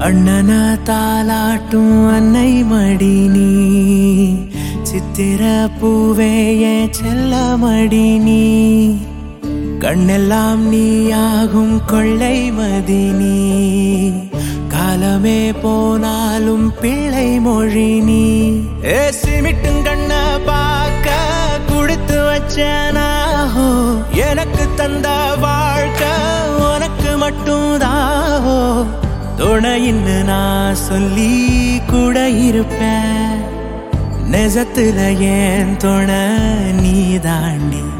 அண்ணன தாலாட்டும் அன்னை மடி நீ சித்திர பூவே என் செல்ல மடி நீ கண்ணெல்லாம் நீயாகும் கொள்ளை மதி நீ காலமே போனாலும் பிள்ளை மொழி நீ ஏ சிமிட்டும் கண்ண பார்க்க குடுத்து வச்சனாஹோ எனக்கு தந்த வாழ்க்கை உனக்கு மட்டும் தாஹோ துணையின்னு நான் சொல்லி கூட இருப்பேன் நெசத்துல ஏன் துணை நீ தாண்டி